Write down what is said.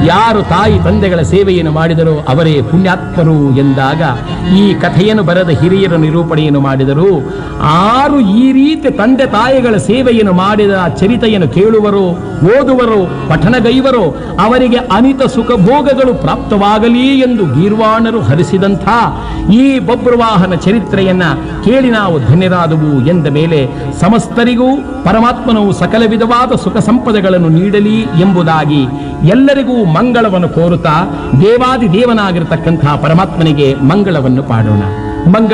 ಯಾರು ತಾಯಿ ತಂದೆಗಳ ಸೇವೆಯನ್ನು ಮಾಡಿದರೋ ಅವರೇ ಪುಣ್ಯಾತ್ಮರು ಎಂದಾಗ ಈ ಕಥೆಯನ್ನು ಬರೆದ ಹಿರಿಯರ ನಿರೂಪಣೆಯನ್ನು ಮಾಡಿದರು ಆರು ಈ ರೀತಿ ತಂದೆ ತಾಯಿಗಳ ಸೇವೆಯನ್ನು ಮಾಡಿದ ಚರಿತೆಯನ್ನು ಕೇಳುವರೋ ಓದುವರೋ ಪಠಣಗೈವರೋ ಅವರಿಗೆ ಅನಿತ ಸುಖ ಭೋಗಗಳು ಪ್ರಾಪ್ತವಾಗಲಿ ಎಂದು ಗೀರ್ವಾಣರು ಹರಿಸಿದಂಥ ಈ ಬಬ್ರುವಾಹನ ಚರಿತ್ರೆಯನ್ನ ಕೇಳಿ ನಾವು ಧನ್ಯರಾದವು ಎಂದ ಮೇಲೆ ಸಮಸ್ತರಿಗೂ ಪರಮಾತ್ಮನು ಸಕಲ ವಿಧವಾದ ಸುಖ ಸಂಪದಗಳನ್ನು ನೀಡಲಿ ಎಂಬುದಾಗಿ ಎಲ್ಲರಿಗೂ ಮಂಗಳವನ್ನು ಕೋರುತ್ತಾ ದೇವಾದಿ ದೇವನಾಗಿರತಕ್ಕಂಥ ಪರಮಾತ್ಮನಿಗೆ ಮಂಗಳವನ್ನು ಪಾಡೋಣ ಮಂಗಳ